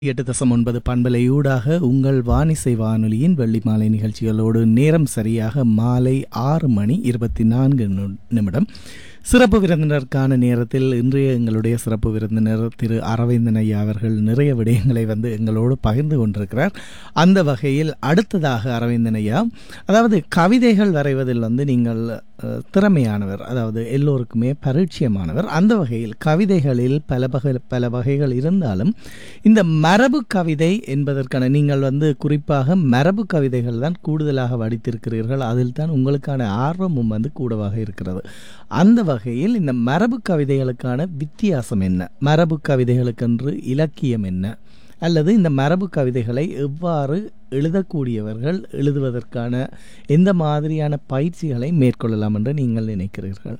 எட்டு தசம் ஒன்பது பண்பலையூடாக உங்கள் வானிசை வானொலியின் வெள்ளி மாலை நிகழ்ச்சிகளோடு நேரம் சரியாக மாலை ஆறு மணி இருபத்தி நான்கு நு- நிமிடம் சிறப்பு விருந்தினருக்கான நேரத்தில் இன்றைய எங்களுடைய சிறப்பு விருந்தினர் திரு அரவிந்தன் ஐயா அவர்கள் நிறைய விடயங்களை வந்து எங்களோடு பகிர்ந்து கொண்டிருக்கிறார் அந்த வகையில் அடுத்ததாக அரவிந்தன் ஐயா அதாவது கவிதைகள் வரைவதில் வந்து நீங்கள் அஹ், திறமையானவர் அதாவது எல்லோருக்குமே பரிச்சயமானவர் அந்த வகையில் கவிதைகளில் பல வகை பல வகைகள் இருந்தாலும் இந்த மரபு கவிதை என்பதற்கான நீங்கள் வந்து குறிப்பாக மரபு கவிதைகள் தான் கூடுதலாக வடித்திருக்கிறீர்கள் அதில் தான் உங்களுக்கான ஆர்வமும் வந்து கூடவாக இருக்கிறது அந்த வகையில் இந்த மரபு கவிதைகளுக்கான வித்தியாசம் என்ன மரபு கவிதைகளுக்கென்று இலக்கியம் என்ன அல்லது இந்த மரபு கவிதைகளை எவ்வாறு எழுதக்கூடியவர்கள் எழுதுவதற்கான எந்த மாதிரியான பயிற்சிகளை மேற்கொள்ளலாம் என்று நீங்கள் நினைக்கிறீர்கள்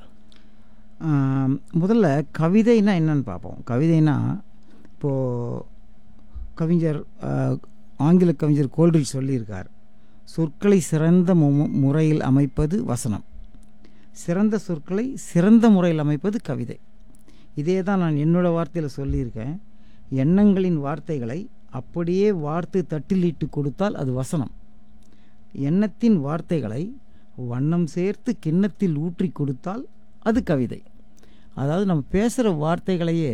ஆம், முதல்ல கவிதைனா என்னன்னு பார்ப்போம் கவிதைனா இப்போது கவிஞர் ஆ, ஆங்கில கவிஞர் கோல்ட்ரிச் சொல்லியிருக்கார் சொற்களை சிறந்த மு- முறையில் அமைப்பது வசனம் சிறந்த சொற்களை சிறந்த முறையில் அமைப்பது கவிதை இதே தான் நான் என்னோட வார்த்தையில் சொல்லியிருக்கேன் எண்ணங்களின் வார்த்தைகளை அப்படியே வார்த்து தட்டிலிட்டு கொடுத்தால் அது வசனம் எண்ணத்தின் வார்த்தைகளை வண்ணம் சேர்த்து கிண்ணத்தில் ஊற்றி கொடுத்தால் அது கவிதை அதாவது நம்ம பேசுகிற வார்த்தைகளையே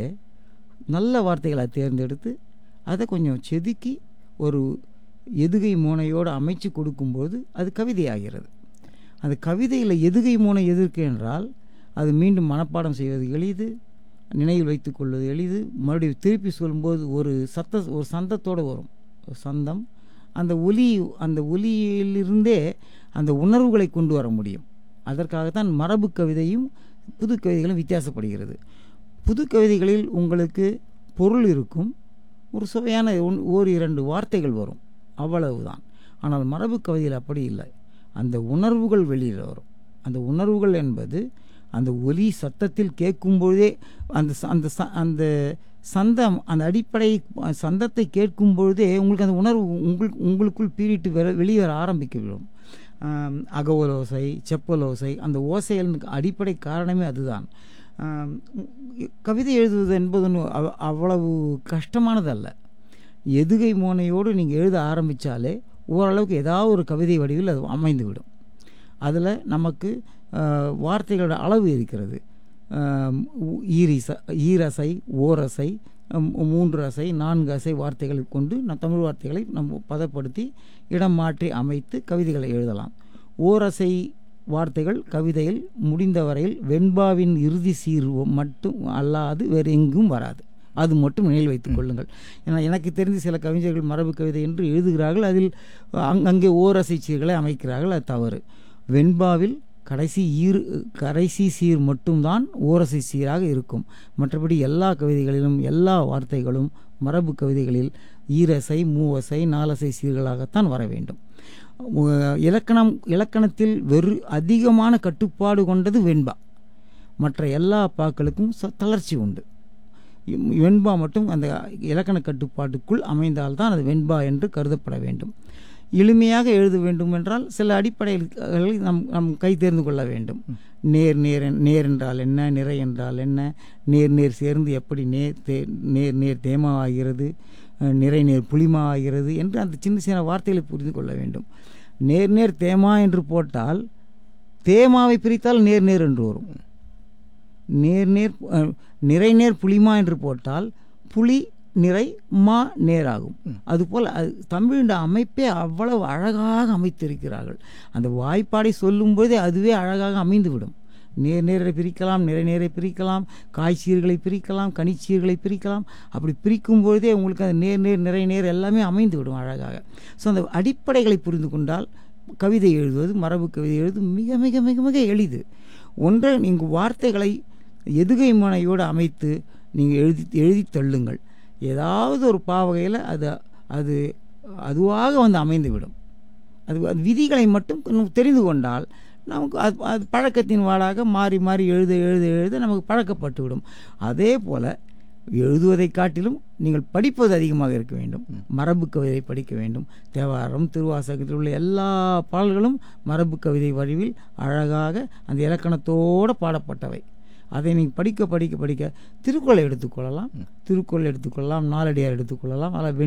நல்ல வார்த்தைகளை தேர்ந்தெடுத்து அதை கொஞ்சம் செதுக்கி ஒரு எதுகை மோனையோடு அமைச்சு கொடுக்கும்போது அது கவிதையாகிறது அந்த கவிதையில் எதுகை மோனை எதற்கு என்றால் அது மீண்டும் மனப்பாடம் செய்வது எளிது நினைவில் வைத்துக் கொள்வது எளிது மறுபடியும் திருப்பி சொல்லும்போது ஒரு சத்த ஒரு சந்தத்தோடு வரும் ஒரு சந்தம் அந்த ஒலி அந்த ஒலியிலிருந்தே அந்த உணர்வுகளை கொண்டு வர முடியும் அதற்காகத்தான் மரபு கவிதையும் புது கவிதைகளும் வித்தியாசப்படுகிறது புது கவிதைகளில் உங்களுக்கு பொருள் இருக்கும் ஒரு சுவையான ஒன்- ஓர் இரண்டு வார்த்தைகள் வரும் அவ்வளவுதான் ஆனால் மரபு கவிதையில் அப்படி இல்லை அந்த உணர்வுகள் வெளியில் வரும் அந்த உணர்வுகள் என்பது அந்த ஒலி சத்தத்தில் கேட்கும்பொழுதே அந்த ச- அந்த ச- அந்த சந்தம் அந்த அடிப்படை சந்தத்தை கேட்கும் பொழுதே உங்களுக்கு அந்த உணர்வு உங்களுக்கு உங்களுக்குள் பீறிட்டு வெ வெளியே வர ஆரம்பிக்கிவிடும் ஆம், அகவலோசை செப்பலோசை அந்த ஓசைகளுக்கு அடிப்படை காரணமே அதுதான் ஆம், கவிதை எழுதுவது என்பது ஒன்றும் அவ்- அவ்வளவு கஷ்டமானதல்ல எதுகை மோனையோடு நீங்கள் எழுத ஆரம்பித்தாலே ஓரளவுக்கு ஏதாவது ஒரு கவிதை வடிவில் அது அமைந்துவிடும் அதில் நமக்கு ஆஹ், வார்த்தைகளோட அளவு இருக்கிறது ஆம், உ- ஈரிச ஈரசை ஓரசை ஹம், மூன்று அசை நான்கு அசை வார்த்தைகளை கொண்டு நம் தமிழ் வார்த்தைகளை நம்ம பதப்படுத்தி இடம் மாற்றி அமைத்து கவிதைகளை எழுதலாம் ஓரசை வார்த்தைகள் கவிதையில் முடிந்தவரையில் வெண்பாவின் இறுதி சீர் மட்டும் அல்லாது வேறு எங்கும் வராது அது மட்டும் நினைவில் வைத்துக் கொள்ளுங்கள் ஏன்னா எனக்கு தெரிந்து சில கவிஞர்கள் மரபு கவிதை என்று எழுதுகிறார்கள் அதில் அங் அங்கே ஓரசை சீர்களை அமைக்கிறார்கள் அது தவறு வெண்பாவில் கடைசி ஈர் கடைசி சீர் மட்டும்தான் ஓரசை சீராக இருக்கும் மற்றபடி எல்லா கவிதைகளிலும் எல்லா வார்த்தைகளும் மரபு கவிதைகளில் ஈரசை மூவசை நாலசை சீர்களாகத்தான் வர வேண்டும் உ- இலக்கணம் இலக்கணத்தில் வெறு அதிகமான கட்டுப்பாடு கொண்டது வெண்பா மற்ற எல்லா பாக்களுக்கும் ச- தளர்ச்சி உண்டு இம்- வெண்பா மட்டும் அந்த இலக்கண கட்டுப்பாட்டுக்குள் அமைந்தால்தான் அது வெண்பா என்று கருதப்பட வேண்டும் எளிமையாக எழுத வேண்டும் என்றால் சில அடிப்படைகளை நம் நம் கை தேர்ந்து கொள்ள வேண்டும் நேர் நேர் என்- நேர் என்றால் என்ன நிறை என்றால் என்ன நேர் நேர் சேர்ந்து எப்படி நேர் தே நேர் நேர் தேமா ஆகிறது அஹ், நிறை நேர் புளிமா ஆகிறது என்று அந்த சின்ன சின்ன வார்த்தைகளை புரிந்து கொள்ள வேண்டும் நேர் நேர் தேமா என்று போட்டால் தேமாவை பிரித்தால் நேர் நேர் என்று வரும் நேர் நேர் அஹ், நிறை நேர் புளிமா என்று போட்டால் புலி நிறை மா நேராகும் அதுபோல் அது தமிழின் அமைப்பே அவ்வளவு அழகாக அமைத்திருக்கிறார்கள் அந்த வாய்ப்பாடை சொல்லும்போதே அதுவே அழகாக அமைந்துவிடும் நேர் நேரை பிரிக்கலாம் நிறை நேரை பிரிக்கலாம் காய்ச்சீர்களை பிரிக்கலாம் கனிச்சீர்களை பிரிக்கலாம் அப்படி பிரிக்கும் பொழுதே உங்களுக்கு அந்த நேர் நேர் நிறை நேர் எல்லாமே அமைந்து விடும் அழகாக ஸோ அந்த அடிப்படைகளை புரிந்து கொண்டால் கவிதை எழுதுவது மரபு கவிதை எழுதுவது மிக மிக மிக மிக எளிது ஒன்றை நீங்கள் வார்த்தைகளை எதுகை முனையோடு அமைத்து நீங்கள் எழுதி எழுதி தள்ளுங்கள் ஏதாவது ஒரு பாவகையில் அது அது அதுவாக வந்து அமைந்துவிடும் அது அது விதிகளை மட்டும் இன்னும் தெரிந்து கொண்டால் நமக்கு அது அது பழக்கத்தின் வாளாக மாறி மாறி எழுத எழுத எழுத நமக்கு பழக்கப்பட்டுவிடும் அதே போல் எழுதுவதை காட்டிலும் நீங்கள் படிப்பது அதிகமாக இருக்க வேண்டும் மரபு கவிதை படிக்க வேண்டும் தேவாரம் திருவாசகத்தில் உள்ள எல்லா பாடல்களும் மரபு கவிதை வடிவில் அழகாக அந்த இலக்கணத்தோடு பாடப்பட்டவை அதை நீங்கள் படிக்க படிக்க படிக்க திருக்குறளை எடுத்துக்கொள்ளலாம் திருக்குறள் எடுத்துக்கொள்ளலாம் நாலடியார் எடுத்துக்கொள்ளலாம் அதில்